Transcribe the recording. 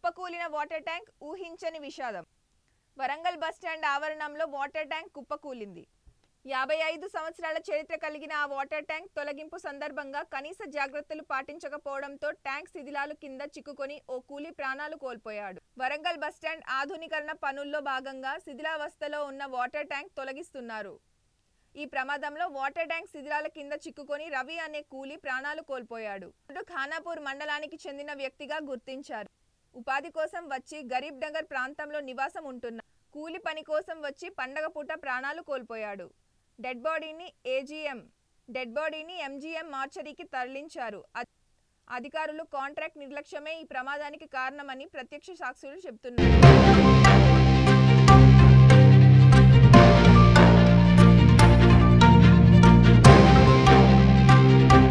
కుప్పకూలిన water tank ఊహించని విషాదం Warangal bus stand ఆవరణంలో వాటర్ ట్యాంక్ కుప్పకూలింది యాభై ఐదు సంవత్సరాల చరిత్ర కలిగిన ఆ వాటర్ ట్యాంక్ తొలగింపు సందర్భంగా కనీస జాగ్రత్తలు పాటించకపోవడంతో ట్యాంక్ శిథిలాలు కింద చిక్కుకొని ఓ కూలీ ప్రాణాలు కోల్పోయాడు వరంగల్ బస్టాండ్ ఆధునీకరణ పనుల్లో భాగంగా శిథిలావస్థలో ఉన్న వాటర్ ట్యాంక్ తొలగిస్తున్నారు ఈ ప్రమాదంలో వాటర్ ట్యాంక్ శిథిలాల కింద చిక్కుకొని రవి అనే కూలీ ప్రాణాలు కోల్పోయాడు ఇటు ఖానాపూర్ మండలానికి చెందిన వ్యక్తిగా గుర్తించారు ఉపాధి కోసం వచ్చి గరీబ్ నగర్ ప్రాంతంలో నివాసం ఉంటున్న కూలి పని కోసం వచ్చి పండగ పూట ప్రాణాలు కోల్పోయాడు డెడ్ బాడీని ఏజీఎం డెడ్ బాడీని ఎంజీఎం మార్చరీకి తరలించారు అ- అధికారులు కాంట్రాక్ట్ నిర్లక్ష్యమే ఈ ప్రమాదానికి కారణమని ప్రత్యక్ష సాక్షులు చెబుతున్నారు